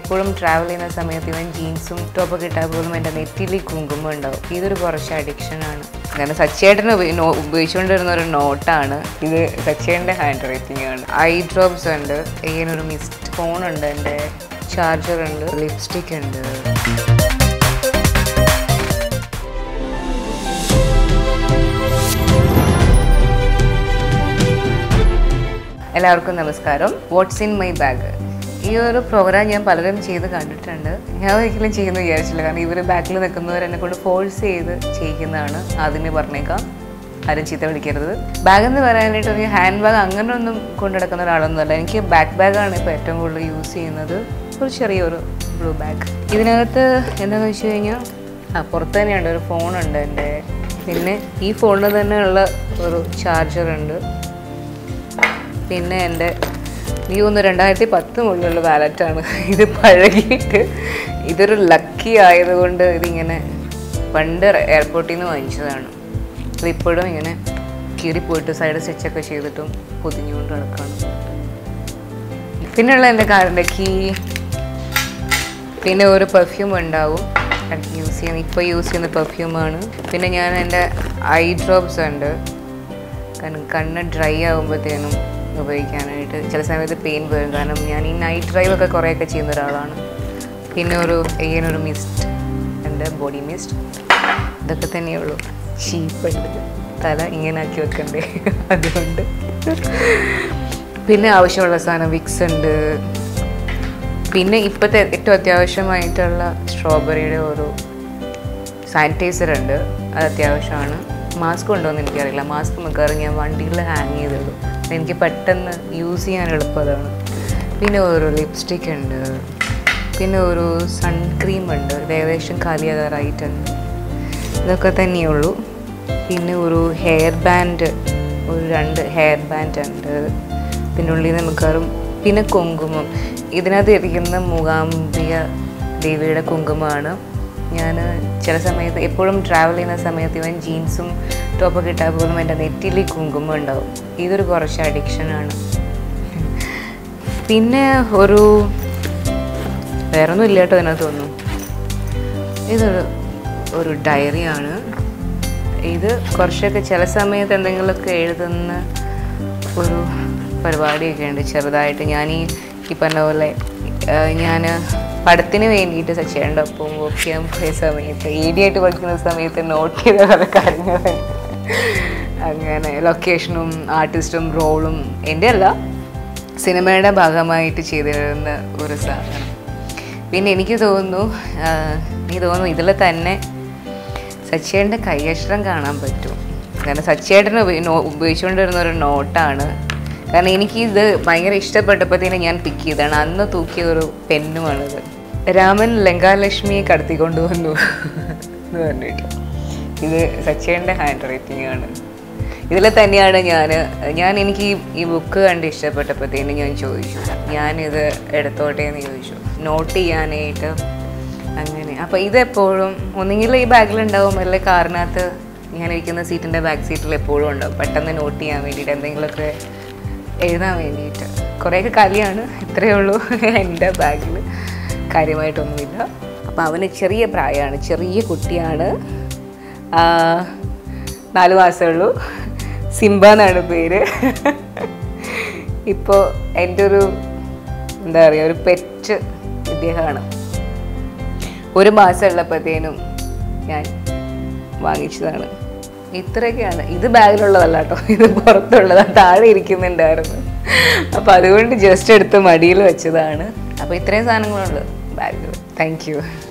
എപ്പോഴും ട്രാവൽ ചെയ്യുന്ന സമയത്ത് ഇവൻ ജീൻസും ടോപ്പൊക്കെ ഇട്ടാൽ പോലും എൻ്റെ നെറ്റിയിൽ കുങ്കുമം ഉണ്ടാവും ഇതൊരു കുറച്ച് അഡിക്ഷനാണ് അങ്ങനെ സച്ചേട്ടന് ഉപയോഗിച്ചുകൊണ്ടിരുന്ന ഒരു നോട്ടാണ് ഇത് സച്ചേട്ടൻ്റെ ഹാൻഡ് റൈറ്റിംഗ് ആണ് ഐ ഡ്രോപ്സ് ഉണ്ട് ഇങ്ങനൊരു മിസ്റ്റ് ഫോൺ ഉണ്ട് എൻ്റെ ചാർജർ ഉണ്ട് ലിപ്സ്റ്റിക് ഉണ്ട് എല്ലാവർക്കും നമസ്കാരം വാട്ട്സ് ഇൻ മൈ ബാഗ് ഈ ഒരു പ്രോഗ്രാം ഞാൻ പലരും ചെയ്ത് കണ്ടിട്ടുണ്ട് ഞാൻ ഒരിക്കലും ചെയ്യുന്ന വിചാരിച്ചില്ല കാരണം ഇവർ ബാക്കിൽ നിൽക്കുന്നവർ എന്നെ കൊണ്ട് ഫോഴ്സ് ചെയ്ത് ചെയ്യിക്കുന്നതാണ് അതിന് പറഞ്ഞേക്കാം ആരും ചീത്ത വിളിക്കരുത് ബാഗ് എന്ന് പറയാനായിട്ട് ഒരു ഹാൻഡ് ബാഗ് അങ്ങനെ ഒന്നും കൊണ്ടു നടക്കുന്ന ഒരാളൊന്നുമല്ല എനിക്ക് ബാക്ക് ബാഗാണ് ഇപ്പോൾ ഏറ്റവും കൂടുതൽ യൂസ് ചെയ്യുന്നത് ഒരു ചെറിയൊരു ബ്ലൂ ബാഗ് ഇതിനകത്ത് എന്താണെന്ന് വെച്ച് കഴിഞ്ഞാൽ ആ പുറത്ത് തന്നെയുണ്ട് ഒരു ഫോണുണ്ട് എൻ്റെ പിന്നെ ഈ ഫോണിൽ തന്നെയുള്ള ഒരു ചാർജർ ഉണ്ട് പിന്നെ എൻ്റെ ഈ ഒന്ന് രണ്ടായിരത്തി പത്ത് മുതലുള്ള വാലറ്റാണ് ഇത് പഴകിയിട്ട് ഇതൊരു ലക്കി ആയതുകൊണ്ട് ഇതിങ്ങനെ പണ്ട് എയർപോർട്ടിൽ നിന്ന് വാങ്ങിച്ചതാണ് ഇതിപ്പോഴും ഇങ്ങനെ കീറിപ്പോയിട്ട് സൈഡ് സ്റ്റിച്ചൊക്കെ ചെയ്തിട്ടും പൊതിഞ്ഞുകൊണ്ട് നടക്കുകയാണ് പിന്നെയുള്ള എൻ്റെ കാറിൻ്റെ കീ പിന്നെ ഒരു പെർഫ്യൂം ഉണ്ടാവും യൂസ് ചെയ്യുന്ന ഇപ്പോൾ യൂസ് ചെയ്യുന്ന പെർഫ്യൂമാണ് പിന്നെ ഞാൻ എൻ്റെ ഐ ഡ്രോപ്സ് ഉണ്ട് കാരണം കണ്ണ് ഡ്രൈ ആകുമ്പോഴത്തേനും ഉപയോഗിക്കാനായിട്ട് ചില സമയത്ത് പെയിൻ വരും കാരണം ഞാൻ ഈ നൈറ്റ് ഡ്രൈവ് ഒക്കെ കുറേയൊക്കെ ചെയ്യുന്ന ഒരാളാണ് പിന്നെ ഒരു ഇങ്ങനൊരു മിസ്റ്റ് ഉണ്ട് ബോഡി മിസ്റ്റ് ഇതൊക്കെ തന്നെയുള്ളൂ ഷീപ്പുണ്ട് തല ഇങ്ങനെ ആക്കി വെക്കണ്ടേ അതുകൊണ്ട് പിന്നെ ആവശ്യമുള്ള സാധനം വിക്സ് ഉണ്ട് പിന്നെ ഇപ്പോഴത്തെ ഏറ്റവും അത്യാവശ്യമായിട്ടുള്ള സ്ട്രോബെറിയുടെ ഒരു സാനിറ്റൈസർ ഉണ്ട് അത് അത്യാവശ്യമാണ് മാസ്ക് ഉണ്ടോ എന്ന് എനിക്കറിയില്ല മാസ്ക് മിക്കവാറും ഞാൻ വണ്ടിയിൽ ഹാങ് ചെയ്തിടും എനിക്ക് പെട്ടെന്ന് യൂസ് ചെയ്യാൻ എളുപ്പതാണ് പിന്നെ ഒരു ലിപ്സ്റ്റിക് ഉണ്ട് പിന്നെ ഒരു സൺക്രീം ഉണ്ട് ഇത് ഏകദേശം കാലിയാകാറായിട്ടുണ്ട് ഇതൊക്കെ തന്നെയുള്ളൂ പിന്നെ ഒരു ഹെയർ ബാൻഡ് ഒരു രണ്ട് ഹെയർ ബാൻഡ് ഉണ്ട് പിന്നെ ഉള്ളിൽ നിന്ന് മിക്കവാറും പിന്നെ കുങ്കുമം ഇതിനകത്ത് ഇരിക്കുന്ന മൂകാംബിക ദേവിയുടെ കുങ്കുമമാണ് ഞാൻ ചില സമയത്ത് എപ്പോഴും ട്രാവൽ ചെയ്യുന്ന സമയത്ത് ഇവൻ ജീൻസും ടോപ്പൊക്കെ ഇട്ടാൽ പോലും എൻ്റെ നെറ്റിയിൽ കുങ്കുമം ഉണ്ടാവും ഇതൊരു കുറച്ച് അഡിക്ഷനാണ് പിന്നെ ഒരു വേറൊന്നും ഇല്ല കേട്ടോ ഇതിനകത്തൊന്നും ഇതൊരു ഒരു ഡയറിയാണ് ഇത് കുറച്ചൊക്കെ ചില സമയത്ത് എന്തെങ്കിലുമൊക്കെ എഴുതുന്ന ഒരു പരിപാടിയൊക്കെ ഉണ്ട് ചെറുതായിട്ട് ഞാൻ ഈ ഈ പറഞ്ഞ പോലെ ഞാൻ പടത്തിന് വേണ്ടിയിട്ട് സച്ചേൻ്റെ ഒപ്പം വർക്ക് ചെയ്യാൻ പോയ സമയത്ത് എ ഡി ആയിട്ട് പഠിക്കുന്ന സമയത്ത് നോട്ട് ചെയ്ത പല കാര്യങ്ങളുണ്ട് അങ്ങനെ ലൊക്കേഷനും ആർട്ടിസ്റ്റും റോളും എൻ്റെ അല്ല സിനിമയുടെ ഭാഗമായിട്ട് ചെയ്തിരുന്ന ഒരു സാധനം പിന്നെ എനിക്ക് തോന്നുന്നു എനിക്ക് തോന്നുന്നു ഇതിൽ തന്നെ സച്ചേട്ടൻ്റെ കൈയക്ഷരം കാണാൻ പറ്റും കാരണം സച്ചേട്ടന് ഉപയോഗിച്ചുകൊണ്ടിരുന്ന ഒരു നോട്ടാണ് കാരണം എനിക്ക് ഇത് ഭയങ്കര ഇഷ്ടപ്പെട്ടപ്പോഴത്തേനും ഞാൻ പിക്ക് ചെയ്തതാണ് അന്ന് തൂക്കിയ ഒരു പെന്നുമാണിത് രാമൻ ലങ്കാലക്ഷ്മിയെ കടത്തിക്കൊണ്ട് വന്നു എന്ന് പറഞ്ഞിട്ട് ഇത് സച്ചേൻ്റെ ഹാൻഡ് റൈറ്റിംഗ് ആണ് ഇതിൽ തന്നെയാണ് ഞാൻ ഞാൻ എനിക്ക് ഈ ഈ ബുക്ക് കണ്ട് ഇഷ്ടപ്പെട്ടപ്പോഴത്തേനും ഞാൻ ചോദിച്ചു ഞാനിത് എടുത്തോട്ടെ എന്ന് ചോദിച്ചു നോട്ട് ചെയ്യാനായിട്ട് അങ്ങനെ അപ്പോൾ ഇതെപ്പോഴും ഒന്നുകിൽ ഈ ബാഗിലുണ്ടാവും അല്ലെങ്കിൽ കാറിനകത്ത് ഞാൻ ഇരിക്കുന്ന സീറ്റിൻ്റെ ബാക്ക് സീറ്റിൽ എപ്പോഴും ഉണ്ടാവും പെട്ടെന്ന് നോട്ട് ചെയ്യാൻ വേണ്ടിയിട്ട് എന്തെങ്കിലുമൊക്കെ എഴുതാൻ വേണ്ടിയിട്ട് കുറേയൊക്കെ കളിയാണ് ഇത്രയേ ഉള്ളൂ എൻ്റെ ബാഗിൽ കാര്യമായിട്ടൊന്നുമില്ല അപ്പോൾ അവന് ചെറിയ പ്രായമാണ് ചെറിയ കുട്ടിയാണ് നാല് മാസമേ ഉള്ളൂ സിംബ എന്നാണ് പേര് ഇപ്പോൾ എൻ്റെ ഒരു എന്താ പറയുക ഒരു പെറ്റ് ഇദ്ദേഹമാണ് ഒരു മാസം ഉള്ളപ്പോഴത്തേനും ഞാൻ വാങ്ങിച്ചതാണ് ഇത്രയൊക്കെയാണ് ഇത് ബാഗിലുള്ളതല്ല കേട്ടോ ഇത് പുറത്തുള്ളതാണ് താഴെ ഇരിക്കുന്നുണ്ടായിരുന്നു അപ്പോൾ അതുകൊണ്ട് ജസ്റ്റ് എടുത്ത് മടിയിൽ വെച്ചതാണ് അപ്പോൾ ഇത്രയും സാധനങ്ങളുണ്ട് ബാഗിൽ താങ്ക് യു